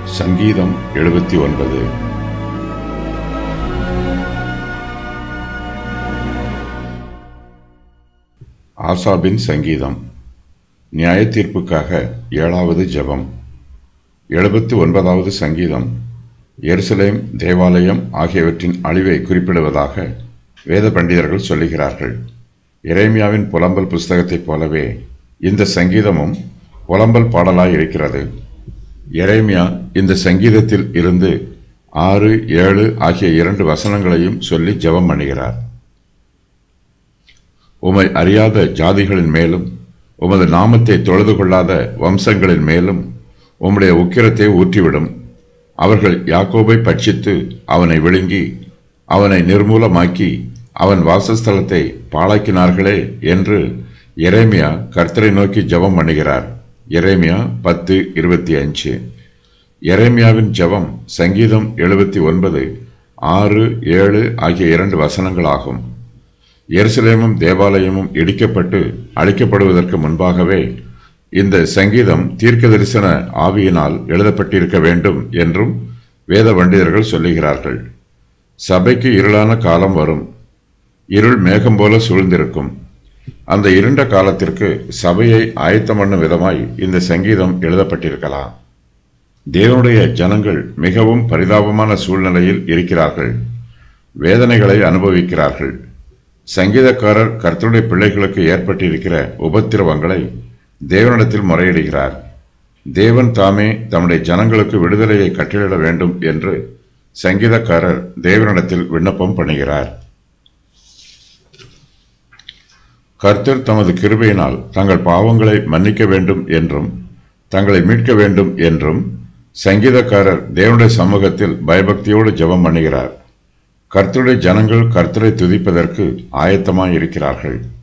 சங்கீதம் எழுபத்தி ஒன்பது ஆசாபின் சங்கீதம் நியாய தீர்ப்புக்காக ஏழாவது ஜெபம் எழுபத்தி ஒன்பதாவது சங்கீதம் எருசலேம் தேவாலயம் ஆகியவற்றின் அழிவை குறிப்பிடுவதாக வேத பண்டிதர்கள் சொல்லுகிறார்கள் எரேமியாவின் புலம்பல் புஸ்தகத்தைப் போலவே இந்த சங்கீதமும் புலம்பல் பாடலாய் இருக்கிறது எரேமியா இந்த சங்கீதத்தில் இருந்து ஆறு ஏழு ஆகிய இரண்டு வசனங்களையும் சொல்லி ஜெபம் பண்ணுகிறார் உமை அறியாத ஜாதிகளின் மேலும் உமது நாமத்தை தொழுது கொள்ளாத வம்சங்களின் மேலும் உம்முடைய உக்கிரத்தை ஊற்றிவிடும் அவர்கள் யாக்கோபை பட்சித்து அவனை விழுங்கி அவனை நிர்மூலமாக்கி அவன் வாசஸ்தலத்தை பாழாக்கினார்களே என்று எரேமியா கர்த்தரை நோக்கி ஜெபம் பண்ணுகிறார் எரேமியா பத்து இருபத்தி அஞ்சு எரேமியாவின் ஜெபம் சங்கீதம் எழுபத்தி ஒன்பது ஆறு ஏழு ஆகிய இரண்டு வசனங்களாகும் எருசலேமும் தேவாலயமும் இடிக்கப்பட்டு அழிக்கப்படுவதற்கு முன்பாகவே இந்த சங்கீதம் தீர்க்க தரிசன ஆவியினால் எழுதப்பட்டிருக்க வேண்டும் என்றும் வேத பண்டிதர்கள் சொல்லுகிறார்கள் சபைக்கு இருளான காலம் வரும் இருள் மேகம் போல சூழ்ந்திருக்கும் அந்த இருண்ட காலத்திற்கு சபையை ஆயத்தம் பண்ணும் விதமாய் இந்த சங்கீதம் எழுதப்பட்டிருக்கலாம் தேவனுடைய ஜனங்கள் மிகவும் பரிதாபமான சூழ்நிலையில் இருக்கிறார்கள் வேதனைகளை அனுபவிக்கிறார்கள் சங்கீதக்காரர் கர்த்தருடைய பிள்ளைகளுக்கு ஏற்பட்டிருக்கிற உபத்திரவங்களை தேவனிடத்தில் முறையிடுகிறார் தேவன் தாமே தம்முடைய ஜனங்களுக்கு விடுதலையை கட்டளிட வேண்டும் என்று சங்கீதக்காரர் தேவனிடத்தில் விண்ணப்பம் பண்ணுகிறார் கர்த்தர் தமது கிருபையினால் தங்கள் பாவங்களை மன்னிக்க வேண்டும் என்றும் தங்களை மீட்க வேண்டும் என்றும் சங்கீதக்காரர் தேவனுடைய சமூகத்தில் பயபக்தியோடு ஜெபம் பண்ணுகிறார் கர்த்தருடைய ஜனங்கள் கர்த்தரை துதிப்பதற்கு ஆயத்தமாய் இருக்கிறார்கள்